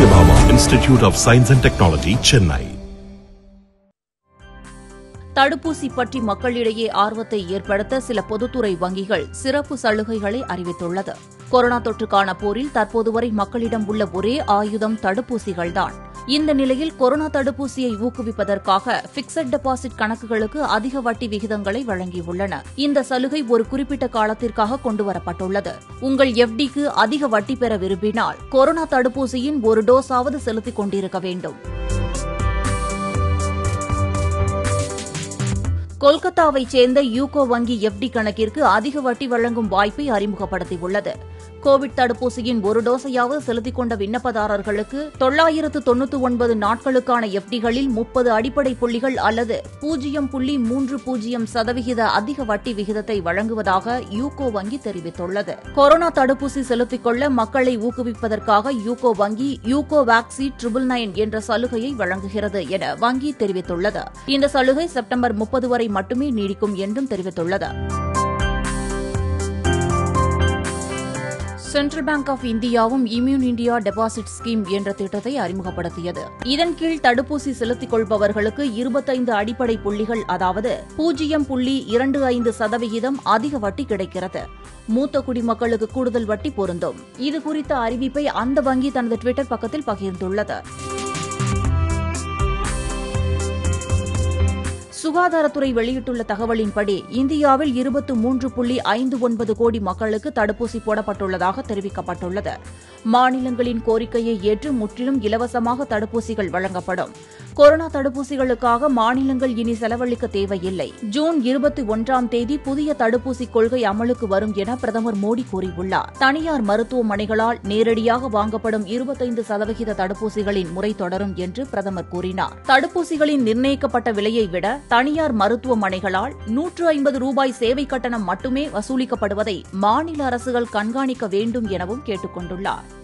Satyabhama Institute of Science and Technology, Chennai. தடுப்பூசி பற்றி மக்களிடையே ஆர்வத்தை ஏற்படுத்த சில பொதுத்துறை வங்கிகள் சிறப்பு சலுகைகளை அறிவித்துள்ளது கொரோனா தொற்றுக்கான போரில் தற்போது வரை மக்களிடம் உள்ள ஒரே ஆயுதம் தடுப்பூசிகள்தான் இந்த நிலையில் கொரோனா தடுப்பூசியை ஊக்குவிப்பதற்காக பிக்சட் டெபாசிட் கணக்குகளுக்கு அதிக வட்டி விகிதங்களை வழங்கியுள்ளன இந்த சலுகை ஒரு குறிப்பிட்ட காலத்திற்காக கொண்டுவரப்பட்டுள்ளது உங்கள் எஃப்டிக்கு அதிக வட்டி பெற விரும்பினால் கொரோனா தடுப்பூசியின் ஒரு டோஸாவது செலுத்திக் கொண்டிருக்க வேண்டும் கொல்கத்தாவைச் சேர்ந்த யூகோ வங்கி எஃப்டி கணக்கிற்கு அதிக வட்டி வழங்கும் வாய்ப்பை அறிமுகப்படுத்தியுள்ளது கோவிட் தடுப்பூசியின் ஒரு டோஸையாவது செலுத்திக் கொண்ட விண்ணப்பதாரர்களுக்கு தொள்ளாயிரத்து தொன்னூற்று ஒன்பது நாட்களுக்கான எஃப்டிகளில் முப்பது அடிப்படை புள்ளிகள் அல்லது பூஜ்ஜியம் புள்ளி மூன்று பூஜ்ஜியம் சதவிகித அதிக வட்டி விகிதத்தை வழங்குவதாக யூகோ வங்கி தெரிவித்துள்ளது கொரோனா தடுப்பூசி செலுத்திக் கொள்ள மக்களை ஊக்குவிப்பதற்காக யூகோ வங்கி யூகோ வேக்சி ட்ரிபிள் நைன் என்ற சலுகையை வழங்குகிறது என வங்கி தெரிவித்துள்ளது இந்த சலுகை செப்டம்பர் முப்பது வரை மட்டுமே நீடிக்கும் என்றும் தெரிவித்துள்ளது சென்ட்ரல் பேங்க் ஆஃப் இந்தியாவும் இம்யூன் இந்தியா டெபாசிட் ஸ்கீம் என்ற திட்டத்தை அறிமுகப்படுத்தியது இதன் கீழ் தடுப்பூசி செலுத்திக் கொள்பவர்களுக்கு இருபத்தைந்து அடிப்படை புள்ளிகள் அதாவது பூஜ்ஜியம் புள்ளி இரண்டு ஐந்து சதவிகிதம் அதிக வட்டி கிடைக்கிறது மூத்த குடிமக்களுக்கு கூடுதல் வட்டி பொருந்தும் இது குறித்த அறிவிப்பை அந்த வங்கி தனது டுவிட்டர் பக்கத்தில் பகிர்ந்துள்ளது சுகாதாரத்துறை வெளியிட்டுள்ள தகவலின்படி இந்தியாவில் இருபத்து மூன்று புள்ளி ஐந்து ஒன்பது கோடி மக்களுக்கு தடுப்பூசி போடப்பட்டுள்ளதாக தெரிவிக்கப்பட்டுள்ளது மாநிலங்களின் கோரிக்கையை ஏற்று முற்றிலும் இலவசமாக தடுப்பூசிகள் வழங்கப்படும் கொரோனா தடுப்பூசிகளுக்காக மாநிலங்கள் இனி செலவழிக்க தேவையில்லை ஜூன் இருபத்தி ஒன்றாம் தேதி புதிய தடுப்பூசி கொள்கை அமலுக்கு வரும் என பிரதமர் மோடி கூறியுள்ளார் தனியார் மருத்துவமனைகளால் நேரடியாக வாங்கப்படும் இருபத்தைந்து சதவிகித தடுப்பூசிகளின் முறை தொடரும் என்று பிரதமர் கூறினார் தடுப்பூசிகளின் நிர்ணயிக்கப்பட்ட விலையை விட தனியார் மருத்துவமனைகளால் நூற்று ஐம்பது ரூபாய் சேவை கட்டணம் மட்டுமே வசூலிக்கப்படுவதை மாநில அரசுகள் கண்காணிக்க வேண்டும் எனவும் கேட்டுக் கொண்டுள்ளார்